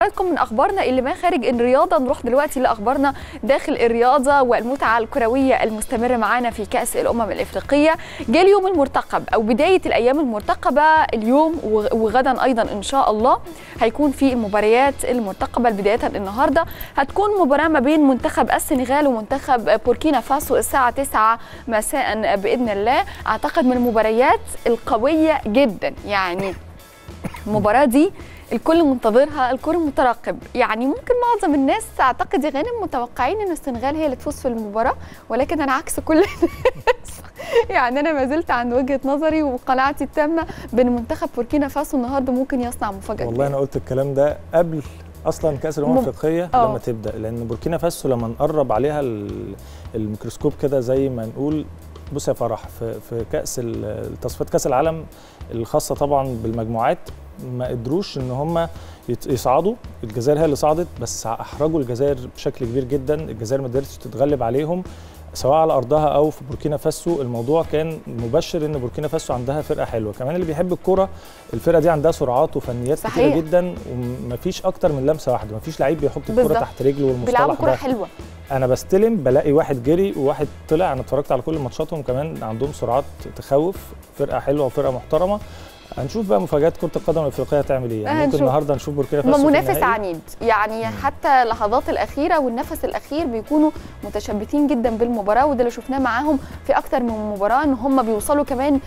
حضراتكم من اخبارنا اللي ما خارج الرياضه نروح دلوقتي لاخبارنا داخل الرياضه والمتعه الكرويه المستمره معانا في كاس الامم الافريقيه جه اليوم المرتقب او بدايه الايام المرتقبه اليوم وغدا ايضا ان شاء الله هيكون في المباريات المرتقبه بدايه النهارده هتكون مباراه ما بين منتخب السنغال ومنتخب بوركينا فاسو الساعه 9 مساء باذن الله اعتقد من المباريات القويه جدا يعني المباراه دي الكل منتظرها الكل مترقب يعني ممكن معظم الناس اعتقد يا غانم متوقعين ان السنغال هي اللي تفوز في المباراه ولكن انا عكس كل الناس يعني انا ما زلت عند وجهه نظري وقناعتي التامه بان منتخب بوركينا فاسو النهارده ممكن يصنع مفاجاه والله انا قلت الكلام ده قبل اصلا كاس الامم الافريقيه أوه. لما تبدا لان بوركينا فاسو لما نقرب عليها الميكروسكوب كده زي ما نقول بص يا فرح في في كاس تصفيات كاس العالم الخاصه طبعا بالمجموعات ما قدروش ان هم يصعدوا الجزائر هي اللي صعدت بس احرجوا الجزائر بشكل كبير جدا الجزائر ما قدرتش تتغلب عليهم سواء على ارضها او في بوركينا فاسو الموضوع كان مبشر ان بوركينا فاسو عندها فرقه حلوه كمان اللي بيحب الكوره الفرقه دي عندها سرعات وفنيات صحيح. كتيره جدا ومفيش اكتر من لمسه واحده مفيش لعيب بيحط الكوره تحت رجله والمصطلح بيلعبوا كوره حلوه انا بستلم بلاقي واحد جري وواحد طلع انا اتفرجت على كل ماتشاتهم كمان عندهم سرعات تخوف فرقه حلوه وفرقه محترمه هنشوف بقى مفاجات كره القدم الافريقيه هتعمل ايه يعني ممكن النهارده نشوف بوركينا فاسو منافس عنيد يعني مم. حتى اللحظات الاخيره والنفس الاخير بيكونوا متشبثين جدا بالمباراه وده اللي شفناه معاهم في اكتر من مباراه ان هم بيوصلوا كمان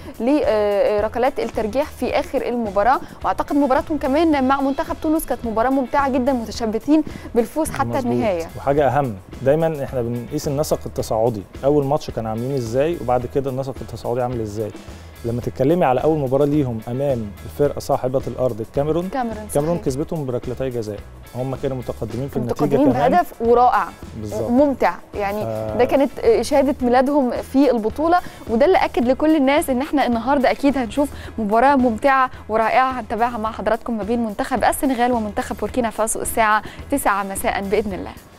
لركلات الترجيح في اخر المباراه واعتقد مباراتهم كمان مع منتخب تونس كانت مباراه ممتعه جدا متشبثين بالفوز حتى مزبوط. النهايه وحاجه اهم دايما احنا بنقيس النسق التصاعدي اول ماتش كان عاملين ازاي وبعد كده النسق التصاعدي عامل ازاي لما تتكلمي على اول مباراه ليهم امام الفرقه صاحبه الارض الكاميرون كاميرون كاميرون كسبتهم بركلتي جزاء هم كانوا متقدمين في النتيجه متقدمين كمان بهدف ورائع بالظبط ممتع يعني آه ده كانت شهاده ميلادهم في البطوله وده اللي اكد لكل الناس ان احنا النهارده اكيد هنشوف مباراه ممتعه ورائعه هنتابعها مع حضراتكم ما بين منتخب السنغال ومنتخب بوركينا فاسو الساعه 9 مساء باذن الله